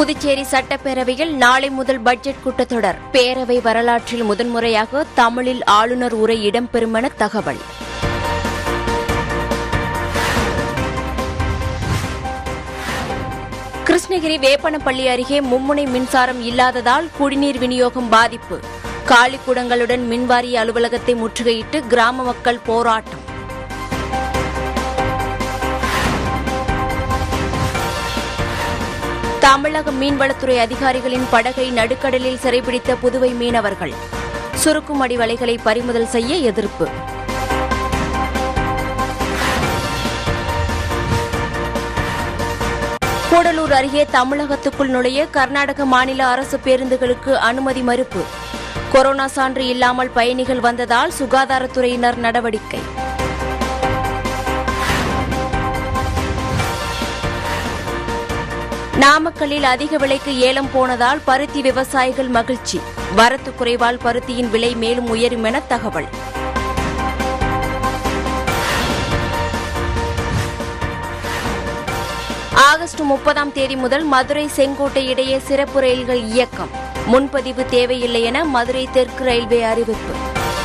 புதுச்சேரி சட்டப்பேரவையில் நாளை முதல் பட்ஜெட் கூட்டத்தொடர் பேரவை வரலாற்றில் முதன்முறையாக தமிழில் ஆளுநர் உரை இடம்பெறுமென தகவல் கிருஷ்ணகிரி வேப்பனப்பள்ளி அருகே மும்முனை மின்சாரம் இல்லாததால் குடிநீர் விநியோகம் பாதிப்பு காலிக்குடங்களுடன் மின்வாரிய அலுவலகத்தை முற்றுகையிட்டு கிராம மக்கள் போராட்டம் தமிழக மீன்வளத்துறை அதிகாரிகளின் படகை நடுக்கடலில் சிறைபிடித்த புதுவை மீனவர்கள் சுருக்குமடி வலைகளை பறிமுதல் செய்ய எதிர்ப்பு கூடலூர் அருகே தமிழகத்துக்குள் நுழைய கர்நாடக மாநில அரசு பேருந்துகளுக்கு அனுமதி மறுப்பு கொரோனா சான்று இல்லாமல் பயணிகள் வந்ததால் சுகாதாரத்துறையினர் நடவடிக்கை நாமக்கல்லில் அதிக விலைக்கு ஏலம் போனதால் பருத்தி விவசாயிகள் மகிழ்ச்சி வரத்து குறைவால் பருத்தியின் விலை மேலும் உயரும் என தகவல் ஆகஸ்ட் முப்பதாம் தேதி முதல் மதுரை செங்கோட்டை இடையே சிறப்பு ரயில்கள் இயக்கம் முன்பதிவு தேவையில்லை என மதுரை தெற்கு ரயில்வே அறிவிப்பு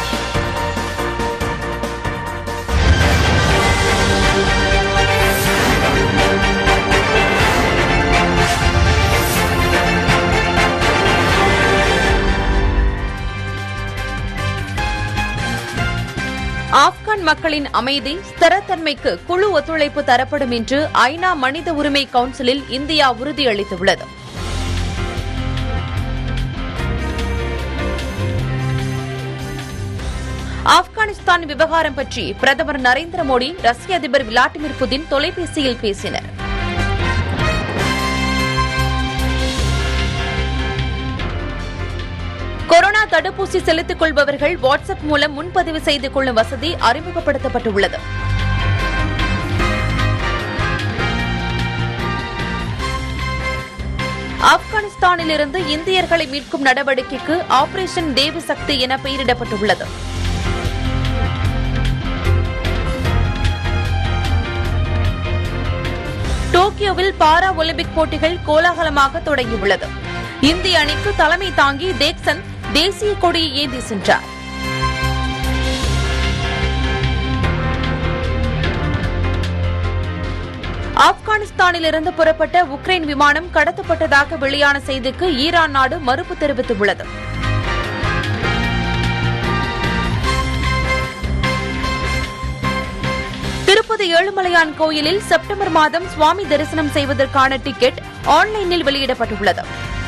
ஆப்கான் மக்களின் அமைதி ஸ்திரத்தன்மைக்கு குழு ஒத்துழைப்பு தரப்படும் என்று ஐநா மனித உரிமை கவுன்சிலில் இந்தியா உறுதியளித்துள்ளது ஆப்கானிஸ்தான் விவகாரம் பற்றி பிரதமர் நரேந்திர மோடி ரஷ்ய அதிபர் விளாடிமிர் புதின் தொலைபேசியில் பேசினர் கொரோனா தடுப்பூசி செலுத்திக் கொள்பவர்கள் வாட்ஸ்அப் மூலம் முன்பதிவு செய்து கொள்ளும் வசதி அறிமுகப்படுத்தப்பட்டுள்ளது ஆப்கானிஸ்தானிலிருந்து இந்தியர்களை மீட்கும் நடவடிக்கைக்கு ஆபரேஷன் தேவி சக்தி என பெயரிடப்பட்டுள்ளது டோக்கியோவில் பாரா ஒலிம்பிக் போட்டிகள் கோலாகலமாக தொடங்கியுள்ளது இந்திய அணிக்கு தலைமை தாங்கி தேக்சன் தேசிய கொடியை ஏந்தி சென்றார் ஆப்கானிஸ்தானிலிருந்து புறப்பட்ட உக்ரைன் விமானம் கடத்தப்பட்டதாக வெளியான செய்திக்கு ஈரான் நாடு மறுப்பு தெரிவித்துள்ளது திருப்பதி ஏழுமலையான் கோயிலில் செப்டம்பர் மாதம் சுவாமி தரிசனம் செய்வதற்கான டிக்கெட் ஆன்லைனில் வெளியிடப்பட்டுள்ளது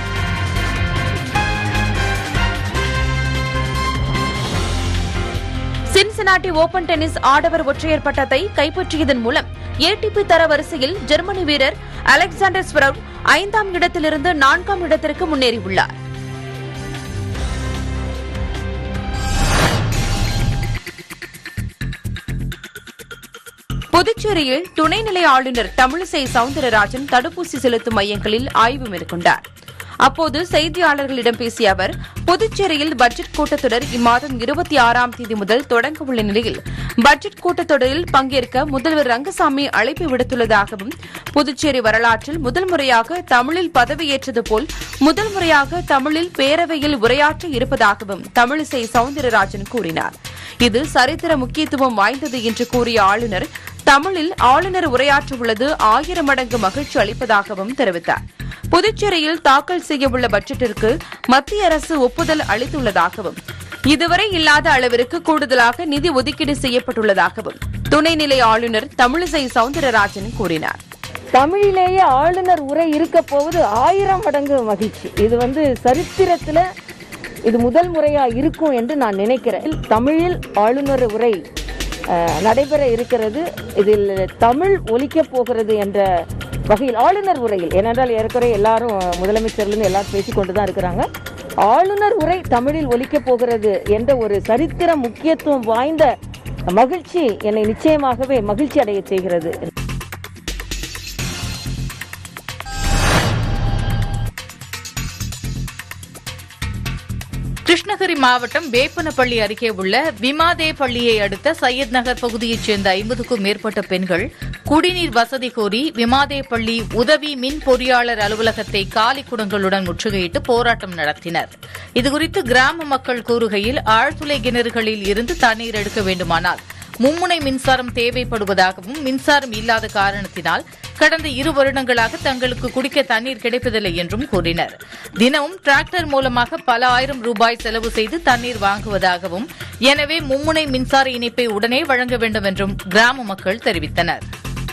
சின்சினாட்டி ஓபன் டென்னிஸ் ஆடவர் ஒற்றையர் பட்டத்தை கைப்பற்றியதன் மூலம் ஏடிபி தரவரிசையில் ஜெர்மனி வீரர் அலெக்சாண்டர் ஸ்வரவ் ஐந்தாம் இடத்திலிருந்து நான்காம் இடத்திற்கு முன்னேறியுள்ளார் புதுச்சேரியில் துணைநிலை ஆளுநர் தமிழிசை சவுந்தரராஜன் தடுப்பூசி செலுத்தும் மையங்களில் ஆய்வு மேற்கொண்டார் அப்போது செய்தியாளர்களிடம் பேசிய அவர் புதுச்சேரியில் பட்ஜெட் கூட்டத்தொடர் இம்மாதம் இருபத்தி ஆறாம் தேதி முதல் தொடங்க உள்ள நிலையில் பட்ஜெட் கூட்டத்தொடரில் பங்கேற்க முதல்வர் ரங்கசாமி அழைப்பு விடுத்துள்ளதாகவும் புதுச்சேரி வரலாற்றில் முதல் முறையாக தமிழில் பதவியேற்றது போல் முதல் முறையாக தமிழில் பேரவையில் உரையாற்ற இருப்பதாகவும் தமிழிசை சவுந்தரராஜன் கூறினார் இது சரித்திர முக்கியத்துவம் வாய்ந்தது என்று கூறிய ஆளுநர் தமிழில் ஆளுநர் உரையாற்றவுள்ளது ஆயிரம் மடங்கு மகிழ்ச்சி அளிப்பதாகவும் தெரிவித்தார் புதுச்சேரியில் தாக்கல் செய்யவுள்ள பட்ஜெட்டிற்கு மத்திய அரசு ஒப்புதல் அளித்துள்ளதாகவும் இதுவரை இல்லாத அளவிற்கு கூடுதலாக நிதி ஒதுக்கீடு செய்யப்பட்டுள்ளதாகவும் துணைநிலை ஆளுநர் தமிழிசை சவுந்தரராஜன் கூறினார் தமிழிலேயே ஆளுநர் உரை இருக்க போவது ஆயிரம் மடங்கு மகிழ்ச்சி இது வந்து சரித்திரத்துல இது முதல் முறையா இருக்கும் என்று நான் நினைக்கிறேன் தமிழில் ஆளுநர் உரை அஹ், நடைபெற இருக்கிறது இதில் தமிழ் ஒலிக்கப் போகிறது என்ற வகையில் ஆளுநர் உரையில் ஏனென்றால் ஏற்கனவே எல்லாரும் முதலமைச்சர்லேருந்து எல்லாரும் பேசிக்கொண்டு தான் இருக்கிறாங்க ஆளுநர் உரை தமிழில் ஒலிக்கப் போகிறது என்ற ஒரு சரித்திர முக்கியத்துவம் வாய்ந்த மகிழ்ச்சி என்னை நிச்சயமாகவே மகிழ்ச்சி அடைய செய்கிறது கிருஷ்ணகிரி மாவட்டம் வேப்பனப்பள்ளி அருகே உள்ள விமாதே பள்ளியை அடுத்த சையத் நகர் பகுதியைச் சேர்ந்த ஐம்பதுக்கும் மேற்பட்ட பெண்கள் குடிநீர் வசதி கோரி விமாதேப்பள்ளி உதவி மின் பொறியாளர் அலுவலகத்தை காலி குடங்களுடன் முற்றுகையிட்டு போராட்டம் நடத்தினர் இதுகுறித்து கிராம மக்கள் கூறுகையில் ஆழ்துளை கிணறுகளில் இருந்து தண்ணீர் எடுக்க வேண்டுமானால் மும்முனை மின்சாரம் தேவைப்படுவதாகவும் மின்சாரம் இல்லாத காரணத்தினால் கடந்த இரு வருடங்களாக தங்களுக்கு குடிக்க தண்ணீர் கிடைப்பதில்லை என்றும் கூறினர் தினமும் டிராக்டர் மூலமாக பல ஆயிரம் ரூபாய் செலவு செய்து தண்ணீர் வாங்குவதாகவும் எனவே மும்முனை மின்சார இணைப்பை உடனே வழங்க வேண்டும் என்றும் கிராம மக்கள் தெரிவித்தனர்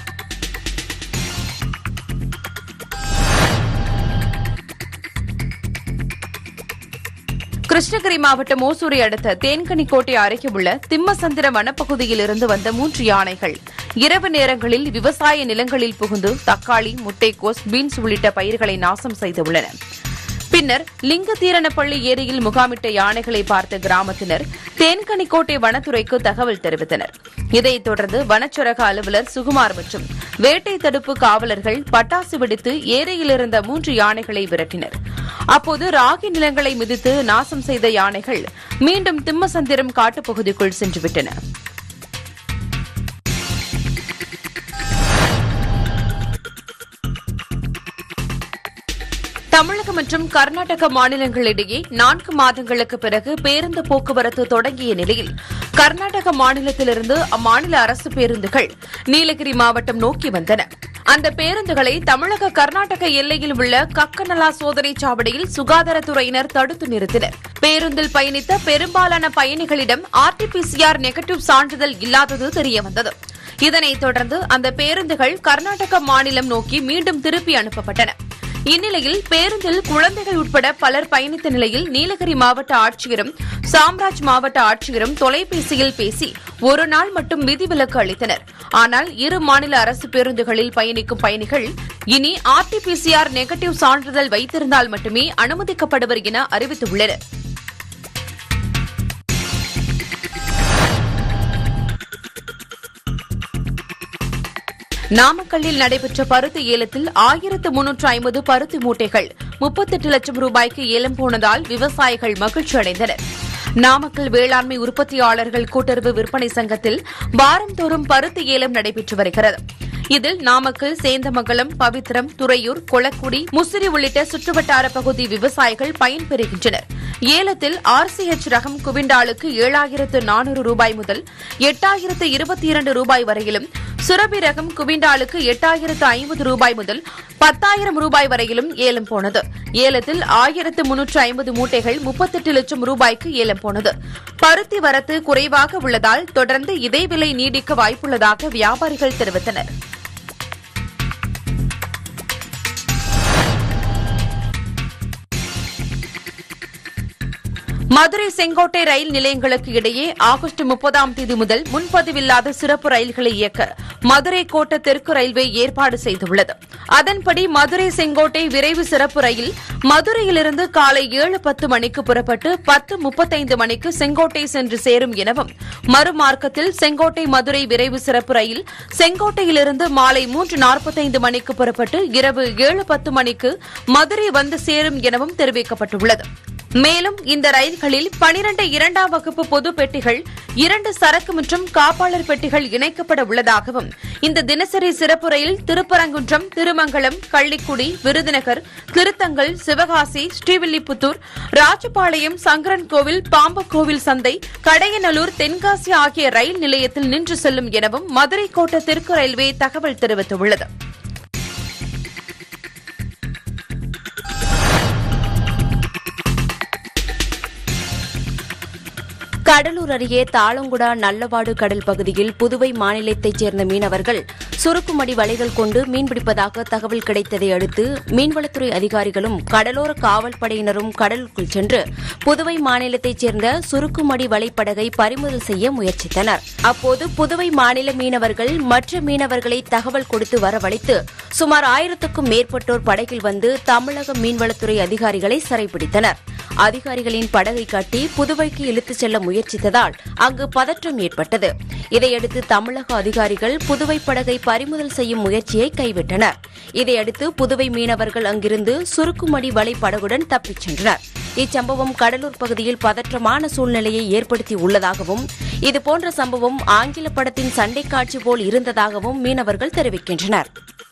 கிருஷ்ணகிரி மாவட்டம் ஓசூரை அடுத்த தேன்கனிக்கோட்டை அருகே உள்ள திம்மசந்திர வனப்பகுதியில் இருந்து வந்த மூன்று யானைகள் இரவு நேரங்களில் விவசாய நிலங்களில் புகுந்து தக்காளி முட்டைக்கோஸ் பீன்ஸ் உள்ளிட்ட பயிர்களை நாசம் செய்துள்ளன பின்னர் லிங்கதீரனப்பள்ளி ஏரியில் முகாமிட்ட யானைகளை பார்த்த கிராமத்தினர் தேன்கனிக்கோட்டை வனத்துறைக்கு தகவல் தெரிவித்தனர் இதைத் தொடர்ந்து வனச்சரக அலுவலர் சுகுமார் மற்றும் வேட்டை தடுப்பு காவலர்கள் பட்டாசு வெடித்து ஏரியில் இருந்த மூன்று யானைகளை விரட்டினர் அப்போது ராகி நிலங்களை மிதித்து நாசம் செய்த யானைகள் மீண்டும் திம்மசந்திரம் காட்டுப்பகுதிக்குள் சென்றுவிட்டன தமிழகம் மற்றும் கர்நாடக மாநிலங்களிடையே நான்கு மாதங்களுக்கு பிறகு பேருந்து போக்குவரத்து தொடங்கிய நிலையில் கர்நாடக மாநிலத்திலிருந்து அம்மாநில அரசு பேருந்துகள் நீலகிரி மாவட்டம் நோக்கி வந்தன அந்த பேருந்துகளை தமிழக கர்நாடக எல்லையில் உள்ள கக்கநலா சோதனை சாவடியில் சுகாதாரத்துறையினர் தடுத்து நிறுத்தினர் பேருந்தில் பயணித்த பெரும்பாலான பயணிகளிடம் ஆர்டிபிசிஆர் நெகட்டிவ் சான்றிதழ் இல்லாதது தெரியவந்தது இதனைத் தொடர்ந்து அந்த பேருந்துகள் கர்நாடக மாநிலம் நோக்கி மீண்டும் திருப்பி அனுப்பப்பட்டன இந்நிலையில் பேருந்தில் குழந்தைகள் உட்பட பலர் பயணித்த நிலையில் நீலகிரி மாவட்ட ஆட்சியரும் சாம்ராஜ் மாவட்ட ஆட்சியரும் தொலைபேசியில் பேசி ஒரு நாள் மட்டும் விதிவிலக்கு அளித்தனர் ஆனால் இரு மாநில அரசு பேருந்துகளில் பயணிக்கும் பயணிகள் இனி ஆர்டிபிசிஆர் நெகட்டிவ் சான்றிதழ் வைத்திருந்தால் மட்டுமே அனுமதிக்கப்படுவர் என அறிவித்துள்ளனர் நாமக்கல்லில் நடைபெற்ற பருத்தி ஏலத்தில் ஆயிரத்து முன்னூற்று ஐம்பது பருத்தி மூட்டைகள் முப்பத்தெட்டு லட்சம் ரூபாய்க்கு ஏலம் போனதால் விவசாயிகள் மகிழ்ச்சி அடைந்தனர் நாமக்கல் வேளாண்மை உற்பத்தியாளர்கள் கூட்டுறவு விற்பனை சங்கத்தில் வாரந்தோறும் பருத்தி ஏலம் நடைபெற்று வருகிறது இதில் நாமக்கல் சேந்தமங்கலம் பவித்திரம் துறையூர் கொளக்குடி முசிறி உள்ளிட்ட சுற்றுவட்டார பகுதி விவசாயிகள் பயன்பெறுகின்றனர் ஏலத்தில் ஆர்சிஎச் ரகம் குவிண்டாலுக்கு ஏழாயிரத்து நானூறு ரூபாய் முதல் எட்டாயிரத்து இருபத்தி இரண்டு ரூபாய் வரையிலும் சுரபி ரகம் குவிண்டாலுக்கு எட்டாயிரத்து ஐம்பது ரூபாய் முதல் பத்தாயிரம் ரூபாய் வரையிலும் ஏலம் போனது ஏலத்தில் ஆயிரத்து முன்னூற்று ஐம்பது மூட்டைகள் முப்பத்தெட்டு லட்சம் ரூபாய்க்கு ஏலம் போனது பருத்தி வரத்து குறைவாக உள்ளதால் தொடர்ந்து இதே விலை நீடிக்க வாய்ப்புள்ளதாக வியாபாரிகள் தெரிவித்தனர் மதுரை செங்கோட்டை ரயில் நிலையங்களுக்கு இடையே ஆகஸ்ட் முப்பதாம் தேதி முதல் முன்பதிவில்லாத சிறப்பு ரயில்களை இயக்க மதுரை கோட்ட தெற்கு ரயில்வே ஏற்பாடு செய்துள்ளது அதன்படி மதுரை செங்கோட்டை விரைவு சிறப்பு ரயில் மதுரையிலிருந்து காலை ஏழு பத்து மணிக்கு புறப்பட்டு பத்து முப்பத்தைந்து மணிக்கு செங்கோட்டை சென்று சேரும் எனவும் மறுமார்க்கத்தில் செங்கோட்டை மதுரை விரைவு சிறப்பு ரயில் செங்கோட்டையிலிருந்து மாலை மூன்று நாற்பத்தைந்து மணிக்கு புறப்பட்டு இரவு ஏழு பத்து மணிக்கு மதுரை வந்து சேரும் எனவும் தெரிவிக்கப்பட்டுள்ளது மேலும் இந்த ரயில்களில் பனிரண்டு இரண்டாம் வகுப்பு பொது பெட்டிகள் இரண்டு சரக்கு மற்றும் காப்பாளர் பெட்டிகள் இணைக்கப்பட உள்ளதாகவும் இந்த தினசரி சிறப்பு ரயில் திருப்பரங்குன்றம் திருமங்கலம் கள்ளிக்குடி விருதுநகர் திருத்தங்கல் சிவகாசி ஸ்ரீவில்லிபுத்தூர் ராஜபாளையம் சங்கரன்கோவில் பாம்பக்கோவில் சந்தை கடையநல்லூர் தென்காசி ஆகிய ரயில் நிலையத்தில் நின்று செல்லும் எனவும் மதுரை கோட்ட தெற்கு ரயில்வே தகவல் தெரிவித்துள்ளது கடலூர் அருகே தாளங்குடா நல்லவாடு கடல் பகுதியில் புதுவை மாநிலத்தைச் சேர்ந்த மீனவர்கள் சுருக்குமடி வலைகள் கொண்டு மீன்பிடிப்பதாக தகவல் கிடைத்ததை அடுத்து மீன்வளத்துறை அதிகாரிகளும் கடலோர காவல் படையினரும் கடலுக்குள் சென்று புதுவை மாநிலத்தைச் சேர்ந்த சுருக்குமடி வலைப்படகை பறிமுதல் செய்ய முயற்சித்தனர் அப்போது புதுவை மாநில மீனவர்கள் மற்ற மீனவர்களை தகவல் கொடுத்து வரவழைத்து சுமார் ஆயிரத்துக்கும் மேற்பட்டோர் படகில் வந்து தமிழக மீன்வளத்துறை அதிகாரிகளை சிறைப்பிடித்தனர் அதிகாரிகளின் படகை கட்டி புதுவைக்கு இழுத்துச் செல்ல முயற்சித்ததால் அங்கு பதற்றம் ஏற்பட்டது இதையடுத்து தமிழக அதிகாரிகள் புதுவை படகை பறிமுதல் செய்யும் முயற்சியை கைவிட்டனர் இதையடுத்து புதுவை மீனவர்கள் அங்கிருந்து சுருக்குமடி வலை படகுடன் தப்பிச் சென்றனர் இச்சம்பவம் கடலூர் பகுதியில் பதற்றமான சூழ்நிலையை ஏற்படுத்தி உள்ளதாகவும் இதுபோன்ற சம்பவம் ஆங்கில படத்தின் சண்டை காட்சி போல் இருந்ததாகவும் மீனவர்கள் தெரிவிக்கின்றனர்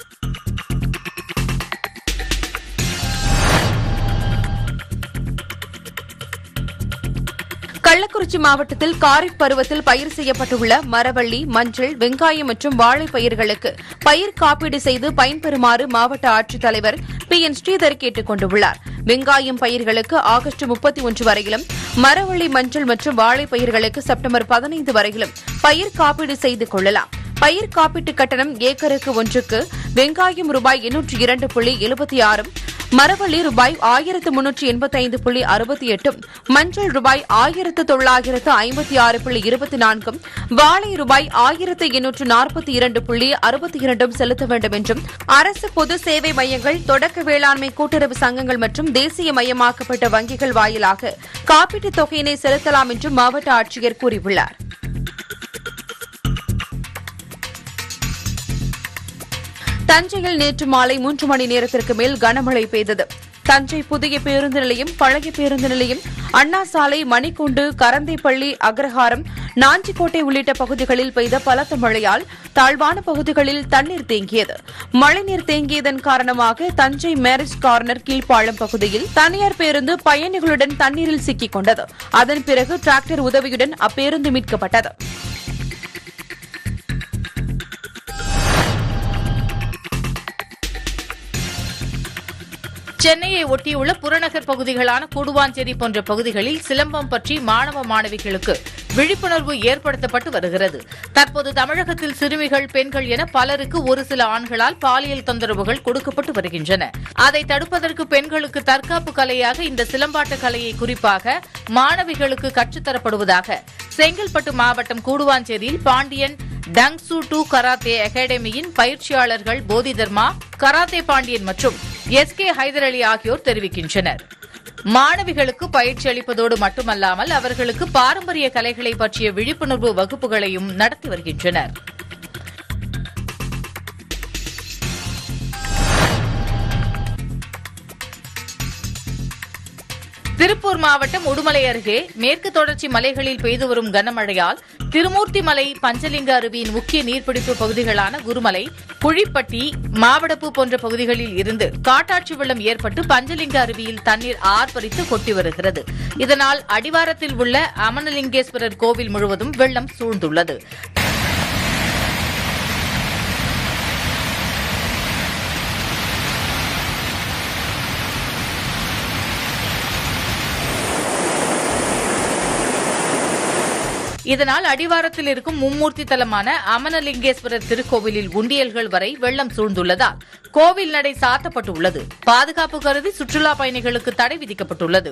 கள்ளக்குறிச்சி மாவட்டத்தில் காரிஃப் பருவத்தில் பயிர் செய்யப்பட்டுள்ள மரவள்ளி மஞ்சள் வெங்காயம் மற்றும் வாழை பயிர்களுக்கு பயிர் காப்பீடு செய்து பயன்பெறுமாறு மாவட்ட ஆட்சித்தலைவர் பி என் ஸ்ரீதர் கேட்டுக் கொண்டுள்ளார் வெங்காயம் பயிர்களுக்கு ஆகஸ்ட் முப்பத்தி ஒன்று வரையிலும் மரவள்ளி மஞ்சள் மற்றும் வாழை பயிர்களுக்கு செப்டம்பர் பதினைந்து வரையிலும் பயிர் காப்பீடு செய்து கொள்ளலாம் பயிர் காப்பீட்டு கட்டணம் ஏக்கருக்கு ஒன்றுக்கு வெங்காயம் ரூபாய் எண்ணூற்று இரண்டு புள்ளி எழுபத்தி ஆறும் மரவள்ளி ரூபாய் ஆயிரத்து முன்னூற்று எண்பத்தி ஐந்து புள்ளி அறுபத்தி எட்டும் மஞ்சள் ரூபாய் ஆயிரத்து தொள்ளாயிரத்து ஐம்பத்தி ஆறு புள்ளி இருபத்தி நான்கும் வாழை ரூபாய் ஆயிரத்து எண்ணூற்று நாற்பத்தி இரண்டு புள்ளி அறுபத்தி இரண்டும் செலுத்த வேண்டும் என்றும் அரசு பொது சேவை மையங்கள் தொடக்க வேளாண்மை கூட்டுறவு சங்கங்கள் மற்றும் தேசிய மயமாக்கப்பட்ட வங்கிகள் வாயிலாக காப்பீட்டுத் தொகையினை செலுத்தலாம் என்றும் மாவட்ட ஆட்சியர் கூறியுள்ளார் தஞ்சையில் நேற்று மாலை மூன்று மணி நேரத்திற்கு மேல் கனமழை பெய்தது தஞ்சை புதிய பேருந்து நிலையம் பழைய பேருந்து நிலையம் அண்ணா சாலை மணிக்கூண்டு கரந்தைப்பள்ளி அக்ரஹாரம் நாஞ்சிக்கோட்டை உள்ளிட்ட பகுதிகளில் பெய்த பலத்த மழையால் தாழ்வான பகுதிகளில் தண்ணீர் தேங்கியது மழைநீர் தேங்கியதன் காரணமாக தஞ்சை மேரிஜ் கார்னர் கீழ்ப்பாளம் பகுதியில் தனியார் பேருந்து பயணிகளுடன் தண்ணீரில் சிக்கிக் கொண்டது அதன் பிறகு டிராக்டர் உதவியுடன் அப்பேருந்து மீட்கப்பட்டது சென்னையை ஒட்டியுள்ள புறநகர் பகுதிகளான கூடுவாஞ்சேரி போன்ற பகுதிகளில் சிலம்பம் பற்றி மாணவ மாணவிகளுக்கு விழிப்புணர்வு ஏற்படுத்தப்பட்டு வருகிறது தற்போது தமிழகத்தில் சிறுமிகள் பெண்கள் என பலருக்கு ஒரு சில ஆண்களால் பாலியல் தொந்தரவுகள் கொடுக்கப்பட்டு வருகின்றன அதை தடுப்பதற்கு பெண்களுக்கு தற்காப்பு கலையாக இந்த சிலம்பாட்ட கலையை குறிப்பாக மாணவிகளுக்கு கற்றுத்தரப்படுவதாக செங்கல்பட்டு மாவட்டம் கூடுவாஞ்சேரியில் பாண்டியன் டங்சு டூ கராத்தே அகாடமியின் பயிற்சியாளர்கள் போதி தர்மா கராத்தே பாண்டியன் மற்றும் எஸ் கே ஹைதர் அலி ஆகியோர் தெரிவிக்கின்றனர் மாணவிகளுக்கு பயிற்சி அளிப்பதோடு மட்டுமல்லாமல் அவர்களுக்கு பாரம்பரிய கலைகளை பற்றிய விழிப்புணர்வு வகுப்புகளையும் நடத்தி வருகின்றனர் திருப்பூர் மாவட்டம் உடுமலை அருகே மேற்கு தொடர்ச்சி மலைகளில் பெய்து வரும் கனமழையால் திருமூர்த்தி மலை பஞ்சலிங்க அருவியின் முக்கிய நீர்பிடிப்பு பகுதிகளான குருமலை குழிப்பட்டி மாவடப்பு போன்ற பகுதிகளில் இருந்து காட்டாட்சி வெள்ளம் ஏற்பட்டு பஞ்சலிங்க அருவியில் தண்ணீர் ஆர்ப்பரித்து கொட்டி வருகிறது இதனால் அடிவாரத்தில் உள்ள அமனலிங்கேஸ்வரர் கோவில் முழுவதும் வெள்ளம் சூழ்ந்துள்ளது இதனால் அடிவாரத்தில் இருக்கும் மும்மூர்த்தி தலமான அமனலிங்கேஸ்வரர் திருக்கோவிலில் உண்டியல்கள் வரை வெள்ளம் சூழ்ந்துள்ளதால் கோவில் நடை சாத்தப்பட்டுள்ளது பாதுகாப்பு கருதி சுற்றுலா பயணிகளுக்கு தடை விதிக்கப்பட்டுள்ளது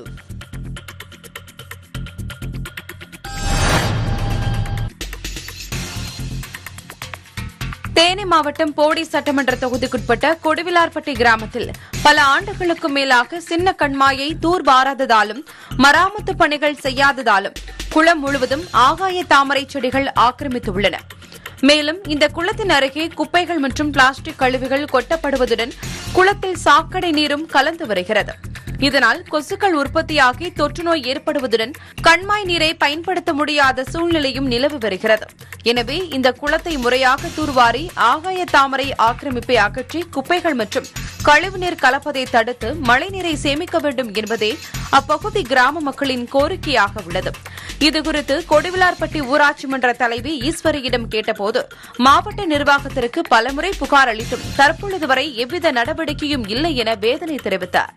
தேனி மாவட்டம் போடி சட்டமன்ற தொகுதிக்குட்பட்ட கொடுவிலார்பட்டி கிராமத்தில் பல ஆண்டுகளுக்கு மேலாக சின்ன கண்மாயை தூர்வாராததாலும் மராமத்து பணிகள் செய்யாததாலும் குளம் முழுவதும் ஆகாய தாமரை செடிகள் ஆக்கிரமித்துள்ளன மேலும் இந்த குளத்தின் அருகே குப்பைகள் மற்றும் பிளாஸ்டிக் கழிவுகள் கொட்டப்படுவதுடன் குளத்தில் சாக்கடை நீரும் கலந்து வருகிறது இதனால் கொசுக்கள் உற்பத்தியாகி தொற்றுநோய் ஏற்படுவதுடன் கண்மாய் நீரை பயன்படுத்த முடியாத சூழ்நிலையும் நிலவி வருகிறது எனவே இந்த குளத்தை முறையாக தூர்வாரி ஆகாய தாமரை ஆக்கிரமிப்பை அகற்றி குப்பைகள் மற்றும் கழிவுநீர் கலப்பதை தடுத்து மழைநீரை சேமிக்க வேண்டும் என்பதே அப்பகுதி கிராம மக்களின் கோரிக்கையாக உள்ளது இதுகுறித்து கொடுவிலார்பட்டி ஊராட்சி மன்ற தலைவி ஈஸ்வரியிடம் கேட்டபோது மாவட்ட நிர்வாகத்திற்கு பலமுறை புகார் அளித்தும் தற்பொழுது வரை எவ்வித நடவடிக்கையும் இல்லை என வேதனை தெரிவித்தார்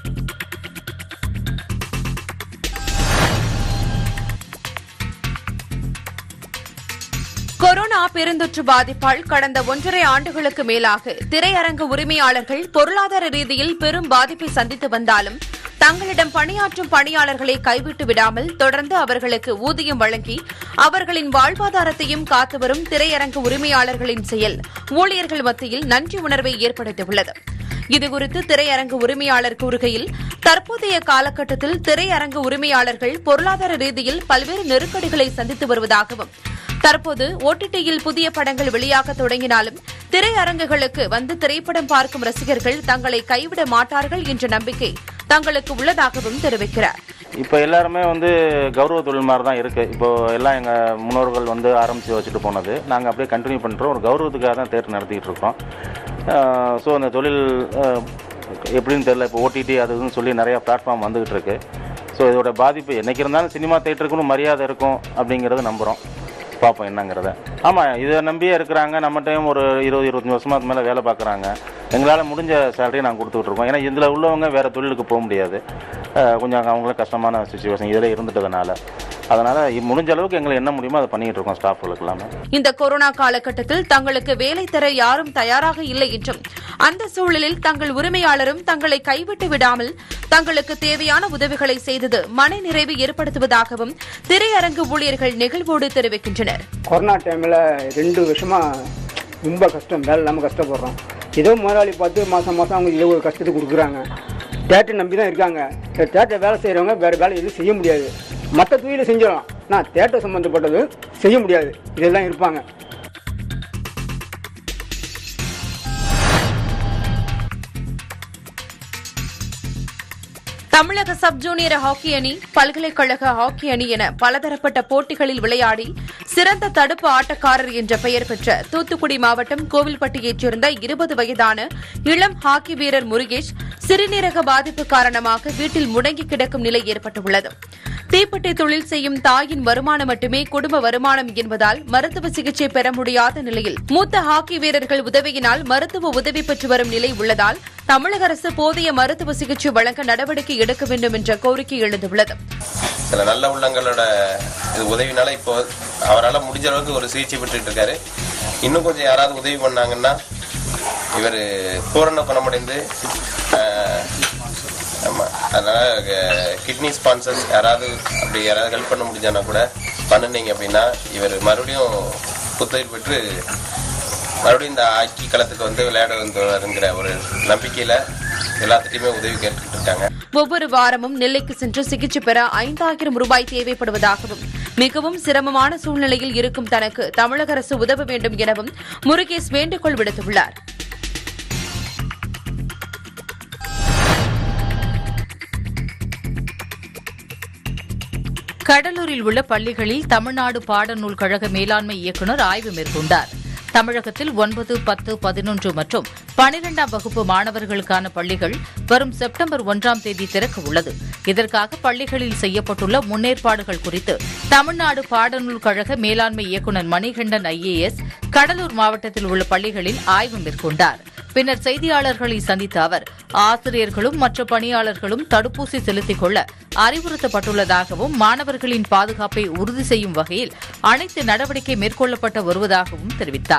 கொரோனா பெருந்தொற்று பாதிப்பால் கடந்த ஒன்றரை ஆண்டுகளுக்கு மேலாக திரையரங்கு உரிமையாளர்கள் பொருளாதார ரீதியில் பெரும் பாதிப்பை சந்தித்து வந்தாலும் தங்களிடம் பணியாற்றும் பணியாளர்களை கைவிட்டு விடாமல் தொடர்ந்து அவர்களுக்கு ஊதியம் வழங்கி அவர்களின் வாழ்வாதாரத்தையும் காத்து வரும் திரையரங்கு உரிமையாளர்களின் செயல் ஊழியர்கள் மத்தியில் நன்றி உணர்வை ஏற்படுத்தியுள்ளது இதுகுறித்து திரையரங்கு உரிமையாளர் கூறுகையில் தற்போதைய காலகட்டத்தில் திரையரங்கு உரிமையாளர்கள் பொருளாதார ரீதியில் பல்வேறு நெருக்கடிகளை சந்தித்து வருவதாகவும் தற்போது ஓடிடியில் புதிய படங்கள் வெளியாக தொடங்கினாலும் திரையரங்குகளுக்கு வந்து திரைப்படம் பார்க்கும் ரசிகர்கள் தங்களை கைவிட மாட்டார்கள் என்ற நம்பிக்கை தங்களுக்கு உள்ளதாகவும் தெரிவிக்கிறார் இப்போ எல்லாருமே வந்து கௌரவ தொழில் மாதிரி தான் இருக்குது இப்போ எல்லாம் எங்கள் முன்னோர்கள் வந்து ஆரம்பித்து வச்சுட்டு போனது நாங்கள் அப்படியே கண்டினியூ பண்ணுறோம் ஒரு கௌரவத்துக்காக தான் தேட்டர் நடத்திட்டு இருக்கோம் ஸோ அந்த தொழில் அஹ், எப்படின்னு தெரியல இப்போ ஓடிடி அது இதுன்னு சொல்லி நிறையா பிளாட்ஃபார்ம் வந்துகிட்டு இருக்கு ஸோ இதோட பாதிப்பு என்னைக்கு இருந்தாலும் சினிமா தேட்டருக்குன்னு மரியாதை இருக்கும் அப்படிங்கிறத நம்புகிறோம் பார்ப்போம் என்னங்கிறத ஆமாம் இதை நம்பியே இருக்கிறாங்க நம்மகிட்டையும் ஒரு இருபது இருபத்தஞ்சி வருஷமா அது மேலே வேலை பார்க்குறாங்க எங்களால் முடிஞ்ச சேலரியை நாங்கள் கொடுத்துக்கிட்டு இருக்கோம் ஏன்னா இதில் உள்ளவங்க வேறு தொழிலுக்கு போக முடியாது அஹ் கொஞ்சம் அவங்களுக்கு கஷ்டமான சுச்சுவேஷன் இதில் இருந்துட்டதுனால அதனால் முடிஞ்ச அளவுக்கு எங்களை என்ன முடியுமோ அதை பண்ணிக்கிட்டு இருக்கோம் ஸ்டாஃப்களுக்கு எல்லாமே இந்த கொரோனா காலகட்டத்தில் தங்களுக்கு வேலை தர யாரும் தயாராக இல்லை என்றும் அந்த சூழலில் தங்கள் உரிமையாளரும் தங்களை கைவிட்டு விடாமல் தங்களுக்கு தேவையான உதவிகளை செய்தது மனநிறைவு ஏற்படுத்துவதாகவும் திரையரங்கு ஊழியர்கள் நிகழ்வோடு தெரிவிக்கின்றனர் கொரோனா டைமில் ரெண்டு வருஷமா ரொம்ப கஷ்டம் வேலை இல்லாமல் கஷ்டப்படுறோம் ஏதோ முதலாளி பார்த்து மாதம் மாதம் அவங்க ஏதோ ஒரு கஷ்டத்தை கொடுக்குறாங்க தேட்டர் நம்பி தான் இருக்காங்க இந்த தேட்டர் வேலை செய்கிறவங்க வேறு வேலை எதுவும் செய்ய முடியாது மற்ற தொழிலை செஞ்சிடலாம் ஆனால் தேட்டர் சம்மந்தப்பட்டது செய்ய முடியாது இதெல்லாம் இருப்பாங்க தமிழக சப் ஜூனியர் ஹாக்கி அணி பல்கலைக்கழக ஹாக்கி அணி என பலதரப்பட்ட போட்டிகளில் விளையாடி சிறந்த தடுப்பு ஆட்டக்காரர் என்ற பெயர் பெற்ற தூத்துக்குடி மாவட்டம் கோவில்பட்டியைச் சேர்ந்த இருபது வயதான இளம் ஹாக்கி வீரர் முருகேஷ் சிறுநீரக பாதிப்பு காரணமாக வீட்டில் முடங்கி கிடக்கும் நிலை ஏற்பட்டுள்ளது தீப்பெட்டி தொழில் செய்யும் தாயின் வருமானம் மட்டுமே குடும்ப வருமானம் என்பதால் மருத்துவ சிகிச்சை பெற முடியாத நிலையில் மூத்த ஹாக்கி வீரர்கள் உதவியினால் மருத்துவ உதவி பெற்று வரும் நிலை உள்ளதால் தமிழக அரசு போதிய மருத்துவ சிகிச்சை வழங்க நடவடிக்கை எடுக்க வேண்டும் என்ற கோரிக்கை எழுந்துள்ளது சில நல்ல உள்ளங்களோட இது உதவினால இப்போ அவரால் முடிஞ்ச அளவுக்கு ஒரு சிகிச்சை பெற்றுட்டு இருக்காரு இன்னும் கொஞ்சம் யாராவது உதவி பண்ணாங்கன்னா இவர் பூரண குணமடைந்து ஆஹ், ஆமா அதனால கிட்னி ஸ்பான்சர்ஸ் யாராவது அப்படி யாராவது ஹெல்ப் பண்ண முடிஞ்சானா கூட பண்ணுனீங்க அப்படின்னா இவர் மறுபடியும் புத்துயிர் பெற்று மறுபடியும் இந்த ஹாக்கி களத்துக்கு வந்து விளையாட வந்துங்கிற ஒரு நம்பிக்கையில எல்லாத்துட்டையுமே உதவி கேட்டுக்கிட்டு இருக்காங்க ஒவ்வொரு வாரமும் நெல்லைக்கு சென்று சிகிச்சை பெற ஐந்தாயிரம் ரூபாய் தேவைப்படுவதாகவும் மிகவும் சிரமமான சூழ்நிலையில் இருக்கும் தனக்கு தமிழக அரசு உதவ வேண்டும் எனவும் முருகேஷ் வேண்டுகோள் விடுத்துள்ளார் கடலூரில் உள்ள பள்ளிகளில் தமிழ்நாடு பாடநூல் கழக மேலாண்மை இயக்குநர் ஆய்வு மேற்கொண்டார் தமிழகத்தில் ஒன்பது பத்து பதினொன்று மற்றும் பனிரெண்டாம் வகுப்பு மாணவர்களுக்கான பள்ளிகள் வரும் செப்டம்பர் ஒன்றாம் தேதி திறக்க உள்ளது இதற்காக பள்ளிகளில் செய்யப்பட்டுள்ள முன்னேற்பாடுகள் குறித்து தமிழ்நாடு பாடநூல் கழக மேலாண்மை இயக்குநர் மணிகண்டன் ஐஏஎஸ் கடலூர் மாவட்டத்தில் உள்ள பள்ளிகளில் ஆய்வு மேற்கொண்டார் பின்னர் செய்தியாளர்களை சந்தித்த அவர் ஆசிரியர்களும் மற்ற பணியாளர்களும் தடுப்பூசி செலுத்திக் கொள்ள அறிவுறுத்தப்பட்டுள்ளதாகவும் மாணவர்களின் பாதுகாப்பை உறுதி செய்யும் வகையில் அனைத்து நடவடிக்கை மேற்கொள்ளப்பட்டு வருவதாகவும் தெரிவித்தார்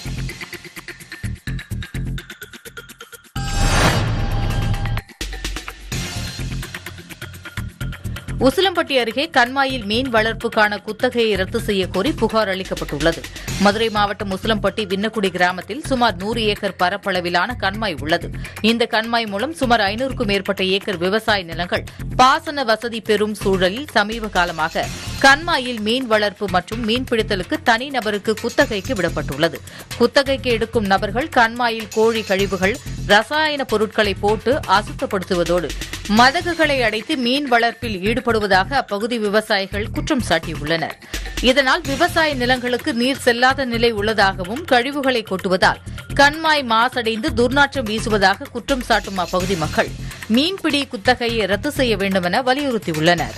உசிலம்பட்டி அருகே கண்மாயில் மீன் வளர்ப்புக்கான குத்தகையை ரத்து செய்யக்கோரி புகார் அளிக்கப்பட்டுள்ளது மதுரை மாவட்டம் உசிலம்பட்டி விண்ணக்குடி கிராமத்தில் சுமார் நூறு ஏக்கர் பரப்பளவிலான கண்மாய் உள்ளது இந்த கண்மாய் மூலம் சுமார் ஐநூறுக்கும் மேற்பட்ட ஏக்கர் விவசாய நிலங்கள் பாசன வசதி பெறும் சூழலில் சமீப காலமாக கண்மாயில் மீன் வளர்ப்பு மற்றும் மீன்பிடித்தலுக்கு தனிநபருக்கு குத்தகைக்கு விடப்பட்டுள்ளது குத்தகைக்கு எடுக்கும் நபர்கள் கண்மாயில் கோழி கழிவுகள் ரசாயன பொருட்களை போட்டு அசுத்தப்படுத்துவதோடு மதகுகளை அடைத்து மீன் வளர்ப்பில் ஈடுபடுவதாக அப்பகுதி விவசாயிகள் குற்றம் சாட்டியுள்ளனர் இதனால் விவசாய நிலங்களுக்கு நீர் செல்லாத நிலை உள்ளதாகவும் கழிவுகளை கொட்டுவதால் கண்மாய் மாசடைந்து துர்நாற்றம் வீசுவதாக குற்றம் சாட்டும் அப்பகுதி மக்கள் மீன்பிடி குத்தகையை ரத்து செய்ய வேண்டுமென வலியுறுத்தியுள்ளனா்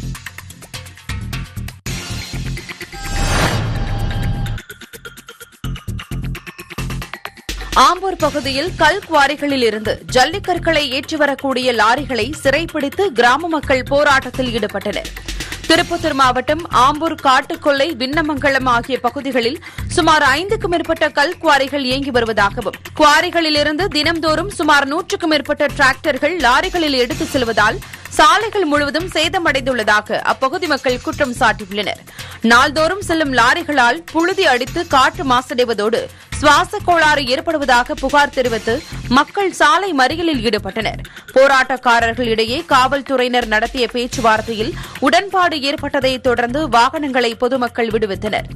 ஆம்பூர் பகுதியில் கல் குவாரிகளில் இருந்து ஜல்லிக்கற்களை ஏற்றி வரக்கூடிய லாரிகளை சிறைப்பிடித்து கிராம மக்கள் போராட்டத்தில் ஈடுபட்டனர் திருப்பத்தூர் மாவட்டம் ஆம்பூர் காட்டுக்கொல்லை விண்ணமங்கலம் ஆகிய பகுதிகளில் சுமார் ஐந்துக்கும் மேற்பட்ட கல் குவாரிகள் இயங்கி வருவதாகவும் குவாரிகளிலிருந்து தினம்தோறும் சுமார் நூற்றுக்கும் மேற்பட்ட டிராக்டர்கள் லாரிகளில் எடுத்து செல்வதால் சாலைகள் முழுவதும் சேதமடைந்துள்ளதாக அப்பகுதி மக்கள் குற்றம் சாட்டியுள்ளனர் நாள்தோறும் செல்லும் லாரிகளால் புழுதி அடித்து காற்று மாசடைவதோடு சுவாச கோளாறு ஏற்படுவதாக புகார் தெரிவித்து மக்கள் சாலை மறியலில் ஈடுபட்டனர் போராட்டக்காரர்கள் இடையே காவல்துறையினர் நடத்திய பேச்சுவார்த்தையில் உடன்பாடு ஏற்பட்டதைத் தொடர்ந்து வாகனங்களை பொதுமக்கள் விடுவித்தனர்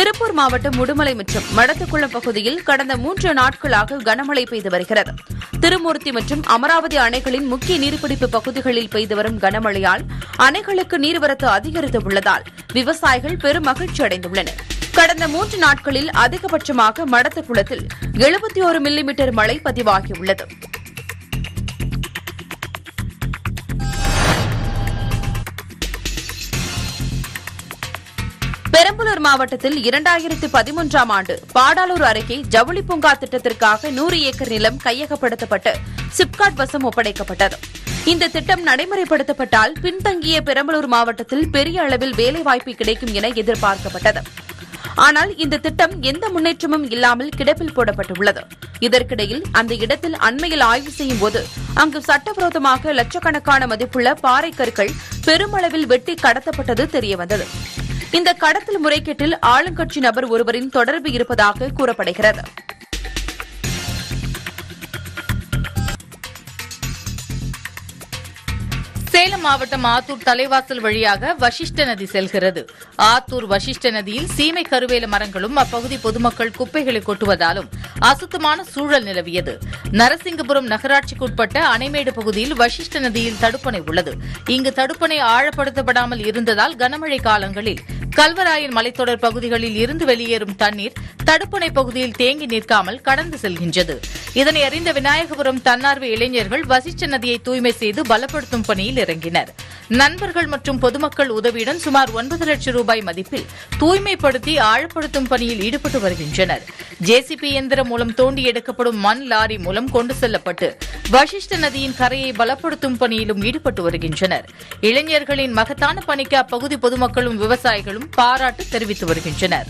திருப்பூர் மாவட்டம் உடுமலை மற்றும் மடத்துக்குளம் பகுதியில் கடந்த மூன்று நாட்களாக கனமழை பெய்து வருகிறது திருமூர்த்தி மற்றும் அமராவதி அணைகளின் முக்கிய நீர்பிடிப்பு பகுதிகளில் பெய்து வரும் கனமழையால் அணைகளுக்கு நீர்வரத்து அதிகரித்துள்ளதால் விவசாயிகள் பெரும் மகிழ்ச்சி அடைந்துள்ளனர் கடந்த மூன்று நாட்களில் அதிகபட்சமாக மடத்துக்குளத்தில் எழுபத்தி ஒரு மில்லிமீட்டர் மழை பதிவாகியுள்ளது பெரம்பலூர் மாவட்டத்தில் இரண்டாயிரத்து பதிமூன்றாம் ஆண்டு பாடாலூர் அருகே ஜவுளி பூங்கா திட்டத்திற்காக நூறு ஏக்கர் நிலம் கையகப்படுத்தப்பட்டு சிப்காட் வசம் ஒப்படைக்கப்பட்டது இந்த திட்டம் நடைமுறைப்படுத்தப்பட்டால் பின்தங்கிய பெரம்பலூர் மாவட்டத்தில் பெரிய அளவில் வேலைவாய்ப்பு கிடைக்கும் என எதிர்பார்க்கப்பட்டது ஆனால் இந்த திட்டம் எந்த முன்னேற்றமும் இல்லாமல் கிடப்பில் போடப்பட்டுள்ளது இதற்கிடையில் அந்த இடத்தில் அண்மையில் ஆய்வு செய்யும் போது அங்கு சட்டவிரோதமாக லட்சக்கணக்கான மதிப்புள்ள பாறை கற்கள் பெருமளவில் வெட்டி கடத்தப்பட்டது தெரியவந்தது இந்த கடத்தல் முறைகேட்டில் ஆளுங்கட்சி நபர் ஒருவரின் தொடர்பு இருப்பதாக கூறப்படுகிறது சேலம் மாவட்டம் ஆத்தூர் தலைவாசல் வழியாக வசிஷ்ட நதி செல்கிறது ஆத்தூர் வசிஷ்ட நதியில் சீமை கருவேல மரங்களும் அப்பகுதி பொதுமக்கள் குப்பைகளை கொட்டுவதாலும் அசுத்தமான சூழல் நிலவியது நரசிங்கபுரம் நகராட்சிக்குட்பட்ட அணைமேடு பகுதியில் வசிஷ்ட நதியில் தடுப்பணை உள்ளது இங்கு தடுப்பணை ஆழப்படுத்தப்படாமல் இருந்ததால் கனமழை காலங்களில் கல்வராயன் மலைத்தொடர் பகுதிகளில் இருந்து வெளியேறும் தண்ணீர் தடுப்பணை பகுதியில் தேங்கி நிற்காமல் கடந்து செல்கின்றது இதனை அறிந்த விநாயகபுரம் தன்னார்வ இளைஞர்கள் வசிஷ்ட நதியை தூய்மை செய்து பலப்படுத்தும் பணியில் இறங்கினர் நண்பர்கள் மற்றும் பொதுமக்கள் உதவியுடன் சுமார் ஒன்பது லட்சம் ரூபாய் மதிப்பில் தூய்மைப்படுத்தி ஆழப்படுத்தும் பணியில் ஈடுபட்டு வருகின்றனர் ஜேசிபி இயந்திரம் மூலம் தோண்டி எடுக்கப்படும் மண் லாரி மூலம் கொண்டு செல்லப்பட்டு வசிஷ்ட நதியின் கரையை பலப்படுத்தும் பணியிலும் ஈடுபட்டு வருகின்றனர் இளைஞர்களின் மகத்தான பணிக்கு அப்பகுதி பொதுமக்களும் விவசாயிகளும் பாராட்டு தெரிவித்து வருகின்றனர்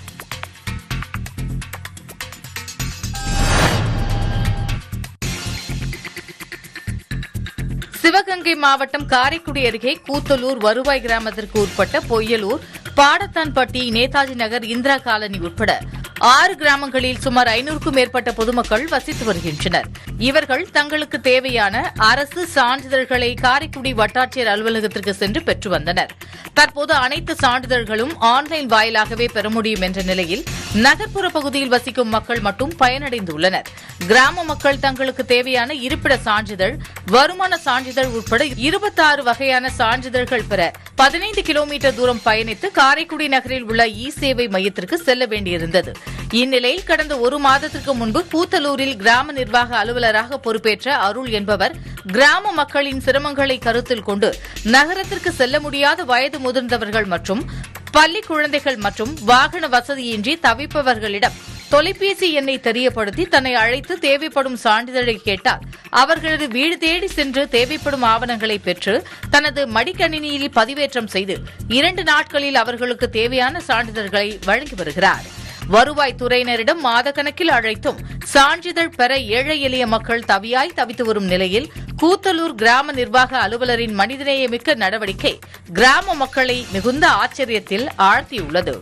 சிவகங்கை மாவட்டம் காரைக்குடி அருகே கூத்தலூர் வருவாய் கிராமத்திற்கு உட்பட்ட பொய்யலூர் பாடத்தான்பட்டி நேதாஜி நகர் இந்திரா காலனி உட்பட ஆறு கிராமங்களில் சுமார் ஐநூறுக்கும் மேற்பட்ட பொதுமக்கள் வசித்து வருகின்றனர் இவர்கள் தங்களுக்கு தேவையான அரசு சான்றிதழ்களை காரைக்குடி வட்டாட்சியர் அலுவலகத்திற்கு சென்று பெற்று வந்தனர் தற்போது அனைத்து சான்றிதழ்களும் ஆன்லைன் வாயிலாகவே பெற முடியும் என்ற நிலையில் நகர்ப்புற பகுதியில் வசிக்கும் மக்கள் மட்டும் பயனடைந்துள்ளனர் கிராம மக்கள் தங்களுக்கு தேவையான இருப்பிட சான்றிதழ் வருமான சான்றிதழ் உட்பட இருபத்தாறு வகையான சான்றிதழ்கள் பெற பதினைந்து கிலோமீட்டர் தூரம் பயணித்து காரைக்குடி நகரில் உள்ள இ சேவை மையத்திற்கு செல்ல வேண்டியிருந்தது இந்நிலையில் கடந்த ஒரு மாதத்திற்கு முன்பு கூத்தலூரில் கிராம நிர்வாக அலுவலராக பொறுப்பேற்ற அருள் என்பவர் கிராம மக்களின் சிரமங்களை கருத்தில் கொண்டு நகரத்திற்கு செல்ல முடியாத வயது முதிர்ந்தவர்கள் மற்றும் பள்ளி குழந்தைகள் மற்றும் வாகன வசதியின்றி தவிப்பவர்களிடம் தொலைபேசி எண்ணை தெரியப்படுத்தி தன்னை அழைத்து தேவைப்படும் சான்றிதழை கேட்டால் அவர்களது வீடு தேடி சென்று தேவைப்படும் ஆவணங்களை பெற்று தனது மடிக்கணினியில் பதிவேற்றம் செய்து இரண்டு நாட்களில் அவர்களுக்கு தேவையான சான்றிதழ்களை வழங்கி வருகிறார் வருவாய் துறையினரிடம் மாதக்கணக்கில் அழைத்தும் சான்றிதழ் பெற ஏழை எளிய மக்கள் தவியாய் தவித்து வரும் நிலையில் கூத்தலூர் கிராம நிர்வாக அலுவலரின் மனிதநேயமிக்க நடவடிக்கை கிராம மக்களை மிகுந்த ஆச்சரியத்தில் ஆழ்த்தியுள்ளது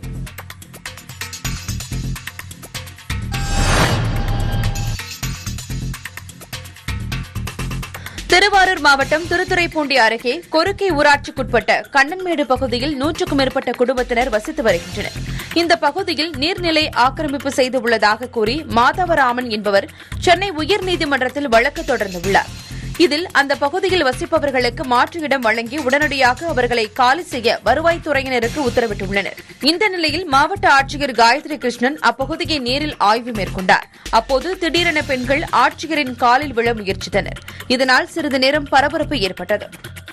திருவாரூர் மாவட்டம் திருத்துறைப்பூண்டி அருகே கொருக்கை ஊராட்சிக்குட்பட்ட கண்ணன்மேடு பகுதியில் நூற்றுக்கும் மேற்பட்ட குடும்பத்தினர் வசித்து வருகின்றனர் இந்த பகுதியில் நீர்நிலை ஆக்கிரமிப்பு செய்துள்ளதாக கூறி மாதவராமன் என்பவர் சென்னை உயர்நீதிமன்றத்தில் வழக்கு தொடர்ந்துள்ளார் இதில் அந்த பகுதியில் வசிப்பவர்களுக்கு மாற்று இடம் வழங்கி உடனடியாக அவர்களை காலி செய்ய வருவாய்த்துறையினருக்கு உத்தரவிட்டுள்ளனர் இந்த நிலையில் மாவட்ட ஆட்சியர் காயத்ரி கிருஷ்ணன் அப்பகுதியை நேரில் ஆய்வு மேற்கொண்டார் அப்போது திடீரென பெண்கள் ஆட்சியரின் காலில் விழ முயற்சித்தனர் இதனால் சிறிது நேரம் பரபரப்பு ஏற்பட்டது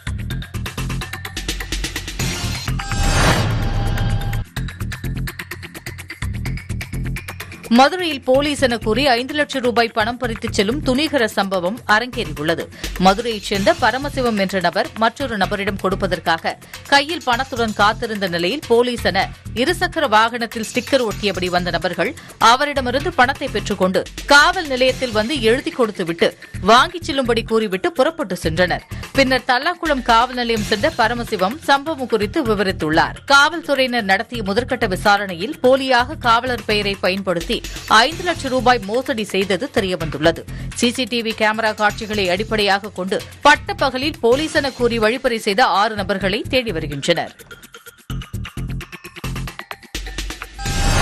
மதுரையில் போலீஸ் என கூறி ஐந்து லட்சம் ரூபாய் பணம் பறித்துச் செல்லும் துணிகர சம்பவம் அரங்கேறியுள்ளது மதுரையைச் சேர்ந்த பரமசிவம் என்ற நபர் மற்றொரு நபரிடம் கொடுப்பதற்காக கையில் பணத்துடன் காத்திருந்த நிலையில் போலீஸ் என இருசக்கர வாகனத்தில் ஸ்டிக்கர் ஒட்டியபடி வந்த நபர்கள் அவரிடமிருந்து பணத்தை பெற்றுக்கொண்டு காவல் நிலையத்தில் வந்து எழுதி கொடுத்துவிட்டு வாங்கிச் செல்லும்படி கூறிவிட்டு புறப்பட்டு சென்றனர் பின்னர் தல்லாக்குளம் காவல் நிலையம் சென்ற பரமசிவம் சம்பவம் குறித்து விவரித்துள்ளார் காவல்துறையினர் நடத்திய முதற்கட்ட விசாரணையில் போலியாக காவலர் பெயரை பயன்படுத்தி ஐந்து லட்சம் ரூபாய் மோசடி செய்தது தெரியவந்துள்ளது சிசிடிவி கேமரா காட்சிகளை அடிப்படையாக கொண்டு பட்டப்பகலில் போலீஸ் என கூறி வழிப்பறி செய்த ஆறு நபர்களை தேடி வருகின்றனர்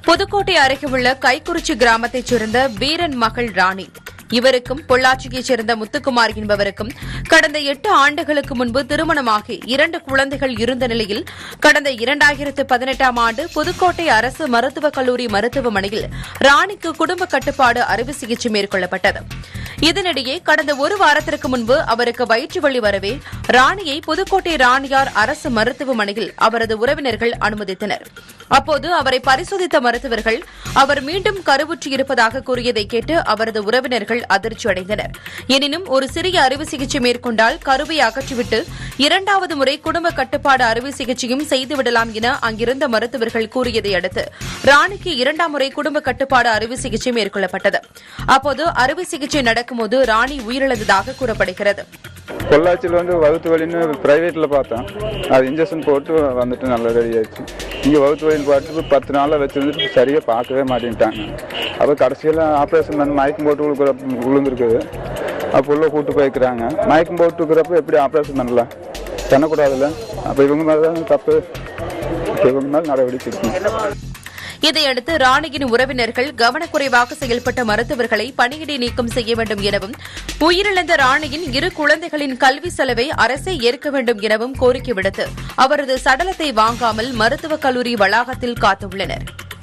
புதுக்கோட்டை அருகே உள்ள கைக்குறிச்சி கிராமத்தைச் சேர்ந்த வீரன் மகள் ராணி இவருக்கும் பொள்ளாச்சியைச் சேர்ந்த முத்துக்குமார் என்பவருக்கும் கடந்த எட்டு ஆண்டுகளுக்கு முன்பு திருமணமாகி இரண்டு குழந்தைகள் இருந்த நிலையில் கடந்த இரண்டாயிரத்து பதினெட்டாம் ஆண்டு புதுக்கோட்டை அரசு மருத்துவக் கல்லூரி மருத்துவமனையில் ராணிக்கு குடும்ப கட்டுப்பாடு அறுவை சிகிச்சை மேற்கொள்ளப்பட்டது இதனிடையே கடந்த ஒரு வாரத்திற்கு முன்பு அவருக்கு வயிற்று வலி வரவே ராணியை புதுக்கோட்டை ராணியார் அரசு மருத்துவமனையில் அவரது உறவினர்கள் அனுமதித்தனர் அப்போது அவரை பரிசோதித்த மருத்துவர்கள் அவர் மீண்டும் கருவுற்று இருப்பதாக கூறியதை கேட்டு அவரது உறவினர்கள் அதிர்ச்சி அடைந்தனர் எனினும் ஒரு சிறிய அறுவை சிகிச்சை மேற்கொண்டால் கருவை அகற்றிவிட்டு இரண்டாவது முறை குடும்ப கட்டுப்பாடு அறுவை சிகிச்சையும் செய்துவிடலாம் என அங்கிருந்த மருத்துவர்கள் கூறியதை அடுத்து ராணிக்கு இரண்டாம் முறை குடும்ப கட்டுப்பாடு அறுவை சிகிச்சை மேற்கொள்ளப்பட்டது அப்போது அறுவை சிகிச்சை நடக்கும்போது ராணி உயிரிழந்ததாக கூறப்படுகிறது பொள்ளாச்சியில் வந்து வகுத்து வலின்னு ப்ரைவேட்டில் பார்த்தேன் அது இன்ஜெக்ஷன் போட்டு வந்துட்டு நல்லா ரெடி ஆயிடுச்சு இங்கே வகுத்து வலின்னு பார்த்து பத்து நாளில் வச்சுருந்துட்டு சரியாக பார்க்கவே மாட்டேன்ட்டாங்க அப்போ கடைசியில் ஆப்ரேஷன் பண்ணி மயக்கம் போட்டு விழுக்கிற விழுந்துருக்குது அப்போ உள்ள கூட்டு போய்க்கிறாங்க மயக்கம் போட்டு இருக்கிறப்ப எப்படி ஆப்ரேஷன் பண்ணலாம் பண்ணக்கூடாதுல்ல அப்போ இவங்க மேலே தான் தப்பு இப்ப இவங்க மேலே நடவடிக்கை எடுக்கணும் இதையடுத்து ராணியின் உறவினர்கள் கவனக்குறைவாக செயல்பட்ட மருத்துவர்களை பணியிடை நீக்கம் செய்ய வேண்டும் எனவும் உயிரிழந்த ராணியின் இரு குழந்தைகளின் கல்வி செலவை அரசே ஏற்க வேண்டும் எனவும் கோரிக்கை விடுத்து அவரது சடலத்தை வாங்காமல் மருத்துவக் கல்லூரி வளாகத்தில் காத்துள்ளனர்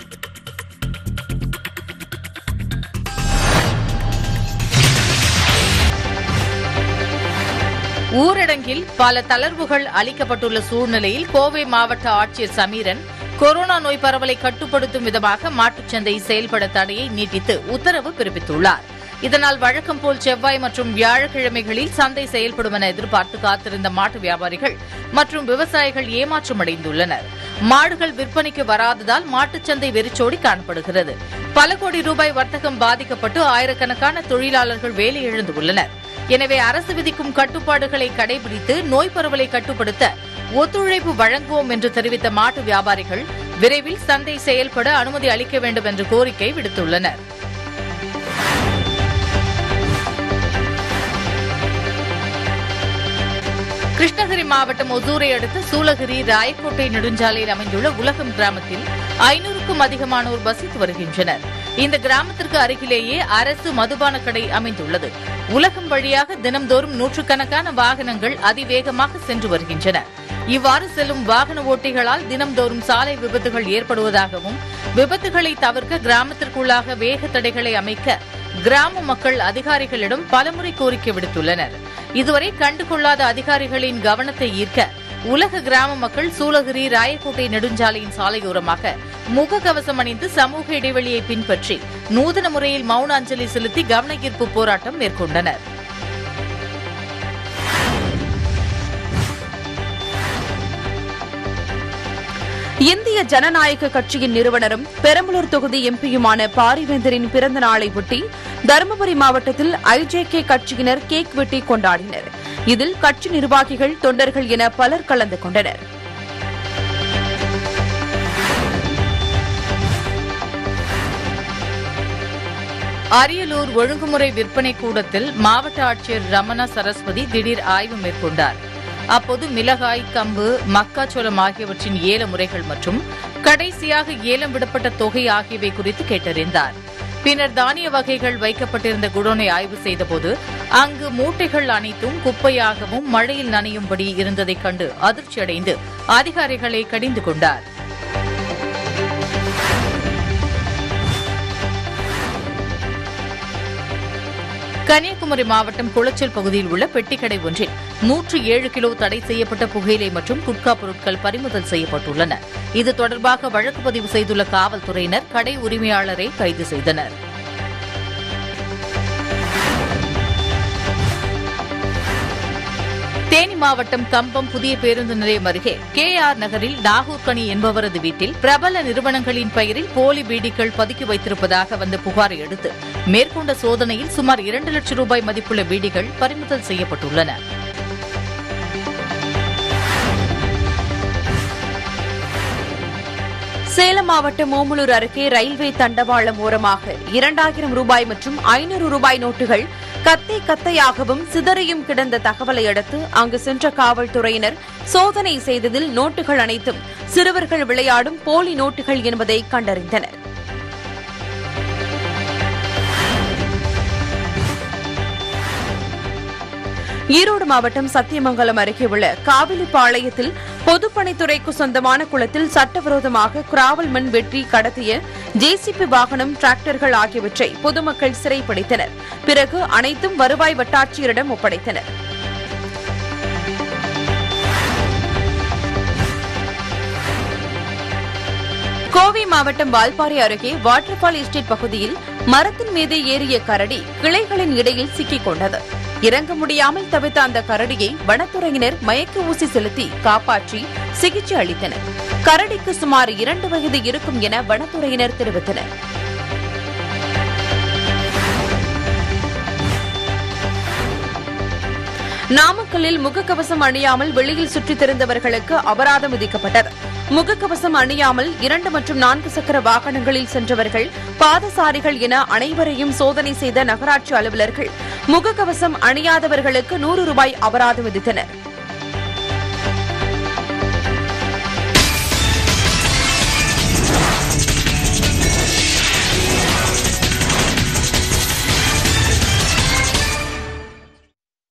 ஊரடங்கில் பல தளர்வுகள் அளிக்கப்பட்டுள்ள சூழ்நிலையில் கோவை மாவட்ட ஆட்சியர் சமீரன் கொரோனா நோய் பரவலை கட்டுப்படுத்தும் விதமாக மாட்டுச்சந்தை செயல்பட தடையை நீட்டித்து உத்தரவு பிறப்பித்துள்ளார் இதனால் வழக்கம் போல் செவ்வாய் மற்றும் வியாழக்கிழமைகளில் சந்தை செயல்படும் என எதிர்பார்த்து காத்திருந்த மாட்டு வியாபாரிகள் மற்றும் விவசாயிகள் ஏமாற்றமடைந்துள்ளனர் மாடுகள் விற்பனைக்கு வராததால் மாட்டுச்சந்தை வெறிச்சோடி காணப்படுகிறது பல கோடி ரூபாய் வர்த்தகம் பாதிக்கப்பட்டு ஆயிரக்கணக்கான தொழிலாளர்கள் வேலை இழந்துள்ளனர் எனவே அரசு விதிக்கும் கட்டுப்பாடுகளை கடைபிடித்து நோய் பரவலை கட்டுப்படுத்த ஒத்துழைப்பு வழங்குவோம் என்று தெரிவித்த மாட்டு வியாபாரிகள் விரைவில் சந்தை செயல்பட அனுமதி அளிக்க வேண்டும் என்று கோரிக்கை விடுத்துள்ளனர் கிருஷ்ணகிரி மாவட்டம் ஒசூரை அடுத்த சூலகிரி ராயக்கோட்டை நெடுஞ்சாலையில் அமைந்துள்ள உலகம் கிராமத்தில் ஐநூறுக்கும் அதிகமானோர் வசித்து வருகின்றனர் இந்த கிராமத்திற்கு அருகிலேயே அரசு மதுபான கடை அமைந்துள்ளது உலகம் வழியாக தினம்தோறும் நூற்றுக்கணக்கான வாகனங்கள் அதிவேகமாக சென்று வருகின்றன இவ்வாறு செல்லும் வாகன ஓட்டிகளால் தினம்தோறும் சாலை விபத்துகள் ஏற்படுவதாகவும் விபத்துகளை தவிர்க்க கிராமத்திற்குள்ளாக வேக தடைகளை அமைக்க கிராம மக்கள் அதிகாரிகளிடம் பலமுறை கோரிக்கை விடுத்துள்ளனர் இதுவரை கண்டுகொள்ளாத அதிகாரிகளின் கவனத்தை ஈர்க்க உலக கிராம மக்கள் சூலகிரி ராயக்கோட்டை நெடுஞ்சாலையின் சாலையோரமாக முகக்கவசம் அணிந்து சமூக இடைவெளியை பின்பற்றி நூதன முறையில் மௌன அஞ்சலி செலுத்தி கவன ஈர்ப்பு போராட்டம் மேற்கொண்டனர் இந்திய ஜனநாயக கட்சியின் நிறுவனரும் பெரம்பலூர் தொகுதி எம்பியுமான பாரிவேந்தரின் பிறந்த நாளை ஒட்டி தருமபுரி மாவட்டத்தில் ஐஜேகே கட்சியினர் கேக் வெட்டி கொண்டாடினர் இதில் கட்சி நிர்வாகிகள் தொண்டர்கள் என பலர் கலந்து கொண்டனர் அரியலூர் ஒழுங்குமுறை விற்பனை கூடத்தில் மாவட்ட ஆட்சியர் ரமணா சரஸ்வதி திடீர் ஆய்வு மேற்கொண்டார் அப்போது மிளகாய் கம்பு மக்காச்சோளம் ஆகியவற்றின் ஏல முறைகள் மற்றும் கடைசியாக ஏலம் விடப்பட்ட தொகை ஆகியவை குறித்து கேட்டறிந்தார் பின்னர் தானிய வகைகள் வைக்கப்பட்டிருந்த குடோனை ஆய்வு செய்தபோது அங்கு மூட்டைகள் அனைத்தும் குப்பையாகவும் மழையில் நனையும்படி இருந்ததைக் கண்டு அதிர்ச்சியடைந்து அதிகாரிகளை கடிந்து கொண்டார் கன்னியாகுமரி மாவட்டம் குளச்சல் பகுதியில் உள்ள பெட்டிக்கடை ஒன்றில் நூற்று ஏழு கிலோ தடை செய்யப்பட்ட புகையிலை மற்றும் குட்கா பொருட்கள் பறிமுதல் செய்யப்பட்டுள்ளன இது தொடர்பாக வழக்கு பதிவு செய்துள்ள காவல்துறையினர் கடை உரிமையாளரை கைது செய்தனர் தேனி மாவட்டம் கம்பம் புதிய பேருந்து நிலையம் அருகே கே ஆர் நகரில் நாகூர்கனி என்பவரது வீட்டில் பிரபல நிறுவனங்களின் பெயரில் போலி பீடிகள் பதுக்கி வைத்திருப்பதாக வந்த புகாரை அடுத்து மேற்கொண்ட சோதனையில் சுமார் இரண்டு லட்சம் ரூபாய் மதிப்புள்ள பீடிகள் பறிமுதல் செய்யப்பட்டுள்ளன சேலம் மாவட்டம் ஓமலூர் அருகே ரயில்வே தண்டவாளம் ஓரமாக இரண்டாயிரம் ரூபாய் மற்றும் ஐநூறு ரூபாய் நோட்டுகள் கத்தை கத்தையாகவும் சிதறியும் கிடந்த தகவலை அடுத்து அங்கு சென்ற காவல்துறையினர் சோதனை செய்ததில் நோட்டுகள் அனைத்தும் சிறுவர்கள் விளையாடும் போலி நோட்டுகள் என்பதை கண்டறிந்தனர் ஈரோடு மாவட்டம் சத்தியமங்கலம் அருகே உள்ள காவிலிப்பாளையத்தில் பொதுப்பணித்துறைக்கு சொந்தமான குளத்தில் சட்டவிரோதமாக கிராவல் மண் வெட்டி கடத்திய ஜேசிபி வாகனம் டிராக்டர்கள் ஆகியவற்றை பொதுமக்கள் சிறைப்பிடித்தனர் பிறகு அனைத்தும் வருவாய் வட்டாட்சியரிடம் ஒப்படைத்தனர் கோவை மாவட்டம் வால்பாறை அருகே வாட்டர்ஃபால் எஸ்டேட் பகுதியில் மரத்தின் மீது ஏறிய கரடி கிளைகளின் இடையில் சிக்கிக் கொண்டது இறங்க முடியாமல் தவித்த அந்த கரடியை வனத்துறையினர் மயக்க ஊசி செலுத்தி காப்பாற்றி சிகிச்சை அளித்தனர் கரடிக்கு சுமார் இரண்டு வயது இருக்கும் என வனத்துறையினர் தெரிவித்தனர் நாமக்கல்லில் முகக்கவசம் அணியாமல் வெளியில் சுற்றித் திரிந்தவர்களுக்கு அபராதம் விதிக்கப்பட்டது முகக்கவசம் அணியாமல் இரண்டு மற்றும் நான்கு சக்கர வாகனங்களில் சென்றவர்கள் பாதசாரிகள் என அனைவரையும் சோதனை செய்த நகராட்சி அலுவலர்கள் முகக்கவசம் அணியாதவர்களுக்கு நூறு ரூபாய் அபராதம் விதித்தனர்